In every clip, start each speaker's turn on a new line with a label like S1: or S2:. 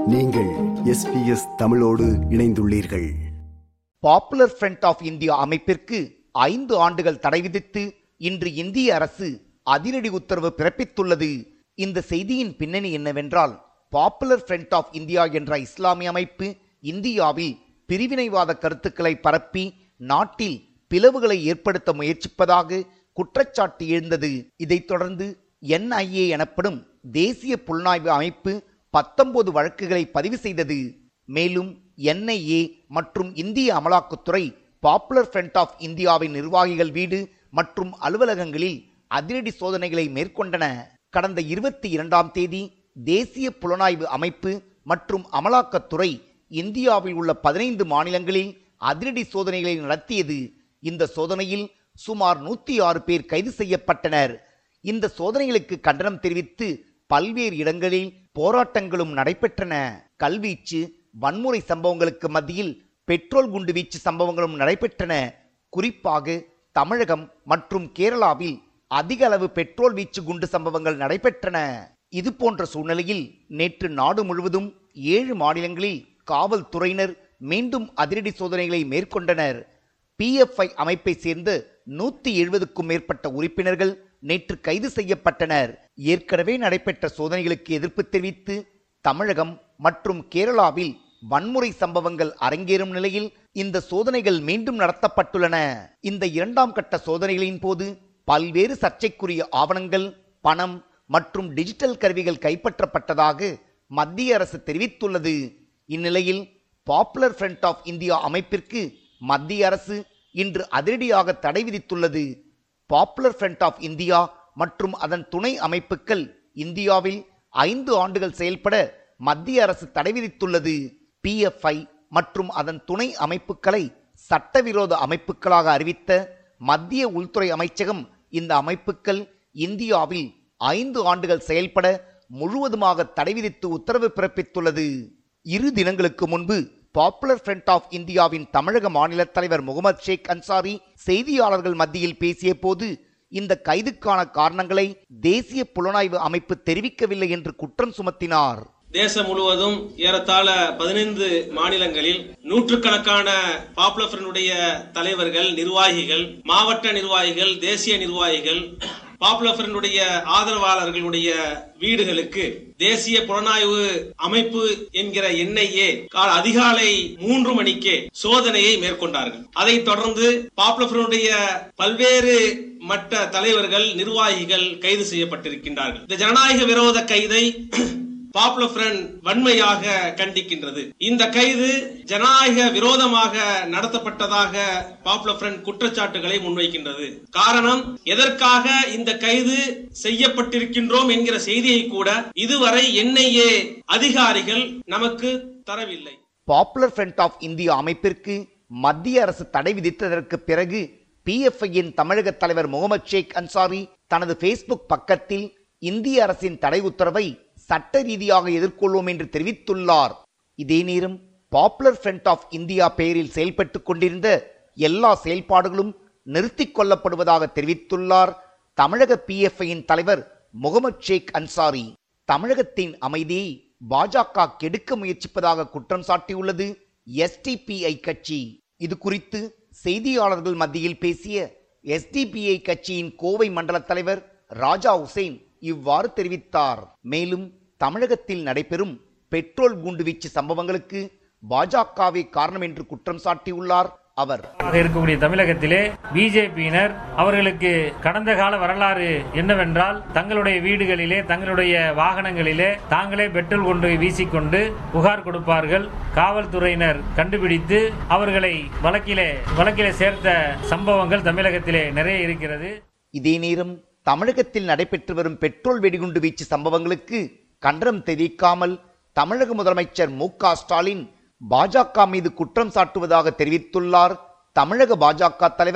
S1: நீங்கள் எஸ்பிஎஸ் தமிழோடு இணைந்துள்ளீர்கள்
S2: பாப்புலர் ஃப்ரண்ட் ஆஃப் இந்தியா அமைப்பிற்கு ஐந்து ஆண்டுகள் தடை விதித்து இன்று இந்திய அரசு அதிரடி உத்தரவு பிறப்பித்துள்ளது இந்த செய்தியின் பின்னணி என்னவென்றால் பாப்புலர் ஃப்ரண்ட் ஆஃப் இந்தியா என்ற இஸ்லாமிய அமைப்பு இந்தியாவில் பிரிவினைவாத கருத்துக்களை பரப்பி நாட்டில் பிளவுகளை ஏற்படுத்த முயற்சிப்பதாக குற்றச்சாட்டு எழுந்தது இதைத் தொடர்ந்து என்ஐஏ எனப்படும் தேசிய புலனாய்வு அமைப்பு பத்தொன்பது வழக்குகளை பதிவு செய்தது மேலும் என்ஐஏ மற்றும் இந்திய அமலாக்கத்துறை பாப்புலர் ஃப்ரண்ட் ஆஃப் இந்தியாவின் நிர்வாகிகள் வீடு மற்றும் அலுவலகங்களில் அதிரடி சோதனைகளை மேற்கொண்டன கடந்த இருபத்தி இரண்டாம் தேதி தேசிய புலனாய்வு அமைப்பு மற்றும் அமலாக்கத்துறை இந்தியாவில் உள்ள பதினைந்து மாநிலங்களில் அதிரடி சோதனைகளை நடத்தியது இந்த சோதனையில் சுமார் நூத்தி ஆறு பேர் கைது செய்யப்பட்டனர் இந்த சோதனைகளுக்கு கண்டனம் தெரிவித்து பல்வேறு இடங்களில் போராட்டங்களும் நடைபெற்றன கல்வீச்சு வன்முறை சம்பவங்களுக்கு மத்தியில் பெட்ரோல் குண்டு வீச்சு சம்பவங்களும் நடைபெற்றன குறிப்பாக தமிழகம் மற்றும் கேரளாவில் அதிக அளவு பெட்ரோல் வீச்சு குண்டு சம்பவங்கள் நடைபெற்றன இது போன்ற சூழ்நிலையில் நேற்று நாடு முழுவதும் ஏழு மாநிலங்களில் காவல்துறையினர் மீண்டும் அதிரடி சோதனைகளை மேற்கொண்டனர் பிஎஃப்ஐ அமைப்பை சேர்ந்த நூத்தி எழுபதுக்கும் மேற்பட்ட உறுப்பினர்கள் நேற்று கைது செய்யப்பட்டனர் ஏற்கனவே நடைபெற்ற சோதனைகளுக்கு எதிர்ப்பு தெரிவித்து தமிழகம் மற்றும் கேரளாவில் வன்முறை சம்பவங்கள் அரங்கேறும் நிலையில் இந்த சோதனைகள் மீண்டும் நடத்தப்பட்டுள்ளன இந்த இரண்டாம் கட்ட சோதனைகளின் போது பல்வேறு சர்ச்சைக்குரிய ஆவணங்கள் பணம் மற்றும் டிஜிட்டல் கருவிகள் கைப்பற்றப்பட்டதாக மத்திய அரசு தெரிவித்துள்ளது இந்நிலையில் பாப்புலர் ஃப்ரண்ட் ஆஃப் இந்தியா அமைப்பிற்கு மத்திய அரசு இன்று அதிரடியாக தடை விதித்துள்ளது பாப்புலர் ஃப்ரண்ட் ஆஃப் இந்தியா மற்றும் அதன் துணை அமைப்புகள் இந்தியாவில் ஐந்து ஆண்டுகள் செயல்பட மத்திய அரசு தடை விதித்துள்ளது பிஎஃப்ஐ மற்றும் அதன் துணை அமைப்புகளை சட்டவிரோத அமைப்புகளாக அறிவித்த மத்திய உள்துறை அமைச்சகம் இந்த அமைப்புகள் இந்தியாவில் ஐந்து ஆண்டுகள் செயல்பட முழுவதுமாக தடை விதித்து உத்தரவு பிறப்பித்துள்ளது இரு தினங்களுக்கு முன்பு பாப்புலர் ஃப்ரண்ட் ஆஃப் இந்தியாவின் தமிழக மாநில தலைவர் முகமது ஷேக் அன்சாரி செய்தியாளர்கள் மத்தியில் பேசிய போது இந்த கைதுக்கான காரணங்களை தேசிய புலனாய்வு அமைப்பு தெரிவிக்கவில்லை என்று குற்றம் சுமத்தினார்
S3: தேசம் முழுவதும் ஏறத்தாழ பதினைந்து மாநிலங்களில் நூற்றுக்கணக்கான பாப்புலர் ஃப்ரண்டுடைய தலைவர்கள் நிர்வாகிகள் மாவட்ட நிர்வாகிகள் தேசிய நிர்வாகிகள் பாப்புலர் ஃப்ரண்டுடைய ஆதரவாளர்களுடைய வீடுகளுக்கு தேசிய புலனாய்வு அமைப்பு என்கிற என்ஐஏ அதிகாலை மூன்று மணிக்கே சோதனையை மேற்கொண்டார்கள் அதைத் தொடர்ந்து பாப்புலர் ஃப்ரண்டுடைய பல்வேறு மற்ற தலைவர்கள் நிர்வாகிகள் கைது செய்யப்பட்டிருக்கின்றார்கள் இந்த ஜனநாயக விரோத கைதை பாப்புலர் ஃப்ரண்ட் வன்மையாக கண்டிக்கின்றது இந்த கைது ஜனநாயக விரோதமாக நடத்தப்பட்டதாக பாப்புலர் ஃப்ரண்ட் குற்றச்சாட்டுகளை முன்வைக்கின்றது காரணம் எதற்காக இந்த கைது செய்யப்பட்டிருக்கின்றோம் என்கிற செய்தியை கூட இதுவரை என்ஐஏ அதிகாரிகள் நமக்கு தரவில்லை
S2: பாப்புலர் ஃப்ரண்ட் ஆஃப் இந்தியா அமைப்பிற்கு மத்திய அரசு தடை விதித்ததற்கு பிறகு பிஎஃப்ஐயின் தமிழக தலைவர் முகமது ஷேக் அன்சாரி தனது ஃபேஸ்புக் பக்கத்தில் இந்திய அரசின் தடை உத்தரவை சட்ட ரீதியாக எதிர்கொள்வோம் என்று தெரிவித்துள்ளார் இதே நேரம் பாப்புலர் ஃப்ரண்ட் ஆஃப் இந்தியா பெயரில் செயல்பட்டுக் கொண்டிருந்த எல்லா செயல்பாடுகளும் நிறுத்திக் கொள்ளப்படுவதாக தெரிவித்துள்ளார் தமிழக பிஎஃப்ஐயின் தலைவர் முகமது ஷேக் அன்சாரி தமிழகத்தின் அமைதியை பாஜக கெடுக்க முயற்சிப்பதாக குற்றம் சாட்டியுள்ளது எஸ்டிபிஐ கட்சி இது குறித்து செய்தியாளர்கள் மத்தியில் பேசிய எஸ்டிபிஐ கட்சியின் கோவை மண்டல தலைவர் ராஜா உசேன் இவ்வாறு தெரிவித்தார் மேலும் தமிழகத்தில் நடைபெறும் பெட்ரோல் குண்டுவீச்சு சம்பவங்களுக்கு பாஜகவே காரணம் என்று குற்றம் சாட்டியுள்ளார் அவர்
S4: இருக்கக்கூடிய தமிழகத்திலே பிஜேபியினர் அவர்களுக்கு கடந்த கால வரலாறு என்னவென்றால் தங்களுடைய வீடுகளிலே தங்களுடைய வாகனங்களிலே தாங்களே பெட்ரோல் கொண்டு வீசிக்கொண்டு புகார் கொடுப்பார்கள் காவல்துறையினர் கண்டுபிடித்து அவர்களை வழக்கிலே வழக்கிலே சேர்த்த சம்பவங்கள் தமிழகத்திலே நிறைய இருக்கிறது
S2: இதே நேரம் தமிழகத்தில் நடைபெற்று வரும் பெட்ரோல் வெடிகுண்டு வீச்சு சம்பவங்களுக்கு கண்டனம் தெரிவிக்காமல் தமிழக முதலமைச்சர் மு க ஸ்டாலின் பாஜக மீது குற்றம் சாட்டுவதாக தெரிவித்துள்ளார் தமிழக பாஜக தலைவர்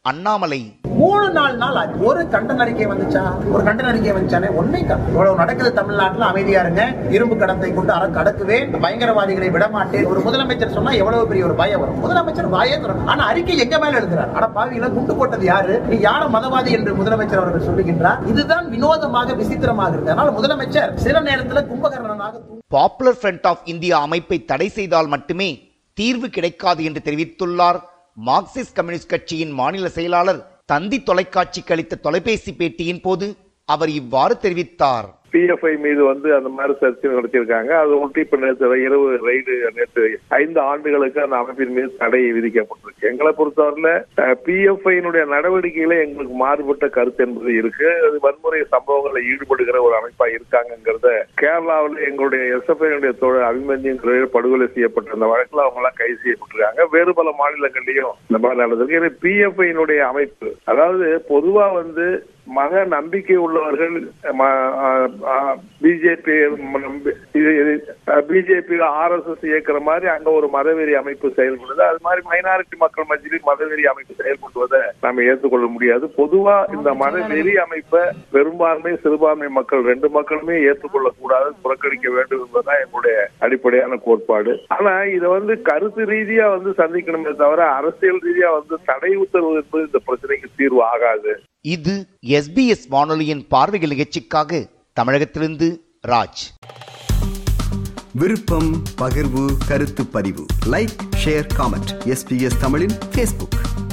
S2: அண்ணாமலை
S5: மூணு நாலு நாள் ஆச்சு ஒரு கண்டன அறிக்கை வந்துச்சா ஒரு கண்டன அறிக்கை வந்துச்சானே ஒன்னே இவ்வளவு நடக்குது தமிழ்நாட்டுல அமைதியா இருங்க இரும்பு கடத்தை கொண்டு அற கடக்குவேன் பயங்கரவாதிகளை விட மாட்டேன் ஒரு முதலமைச்சர் சொன்னா எவ்வளவு பெரிய ஒரு பயம் வரும் முதலமைச்சர் வாயே திறக்கணும். ஆனா அறிக்கை எங்க மேல எழுதுறார் ஆனா பாவிகளை குண்டு போட்டது யாரு நீ யார மதவாதி என்று முதலமைச்சர் அவர்கள் சொல்லுகின்றார் இதுதான் வினோதமாக விசித்திரமாக இருக்கு அதனால முதலமைச்சர் சில நேரத்துல கும்பகர்ணனாக தூ-
S2: பாப்புலர் ஃப்ரண்ட் ஆஃப் இந்தியா அமைப்பை தடை செய்தால் மட்டுமே தீர்வு கிடைக்காது என்று தெரிவித்துள்ளார் மார்க்சிஸ்ட் கம்யூனிஸ்ட் கட்சியின் மாநில செயலாளர் தந்தி தொலைக்காட்சிக்கு அளித்த தொலைபேசி பேட்டியின் போது அவர் இவ்வாறு தெரிவித்தார்
S6: பிஎஃப்ஐ மீது வந்து அந்த மாதிரி சர்ச்சை நடத்தியிருக்காங்க அது ஒட்டி இப்ப நேற்று இரவு ரைடு நேற்று ஐந்து ஆண்டுகளுக்கு அந்த அமைப்பின் மீது தடை விதிக்கப்பட்டிருக்கு எங்களை பொறுத்தவரையில பிஎஃப்ஐனுடைய நடவடிக்கையில எங்களுக்கு மாறுபட்ட கருத்து என்பது இருக்கு அது வன்முறை சம்பவங்களில் ஈடுபடுகிற ஒரு அமைப்பா இருக்காங்கிறத கேரளாவில் எங்களுடைய எஸ்எஃப்ஐனுடைய தோழர் அபிமன்யுங்கிற படுகொலை செய்யப்பட்ட அந்த வழக்குல அவங்க எல்லாம் கைது செய்யப்பட்டிருக்காங்க வேறு பல மாநிலங்கள்லயும் இந்த மாதிரி நடந்திருக்கு பிஎஃப்ஐனுடைய அமைப்பு அதாவது பொதுவா வந்து மக நம்பிக்கை உள்ளவர்கள் BJP BJP R S S இயக்குற மாதிரி அங்க ஒரு மதவெறி அமைப்பு செயல்படுது அது மாதிரி மைனாரிட்டி மக்கள் மத்தியிலும் மதவெறி அமைப்பு செயல்படுவதை நாம ஏற்றுக்கொள்ள முடியாது பொதுவா இந்த மதவெறி அமைப்பை பெரும்பான்மை சிறுபான்மை மக்கள் ரெண்டு மக்களுமே ஏற்றுக்கொள்ள கூடாது புறக்கணிக்க வேண்டும் என்பதுதான் என்னுடைய அடிப்படையான கோட்பாடு ஆனா இதை வந்து கருத்து ரீதியா வந்து சந்திக்கணுமே தவிர அரசியல் ரீதியா வந்து தடை உத்தரவு என்பது இந்த பிரச்சனைக்கு தீர்வு ஆகாது
S2: இது எஸ்பிஎஸ் வானொலியின் பார்வைகள் நிகழ்ச்சிக்காக தமிழகத்திலிருந்து ராஜ்
S1: விருப்பம் பகிர்வு கருத்து பதிவு லைக் ஷேர் காமெண்ட் எஸ்பிஎஸ் தமிழின் ஃபேஸ்புக்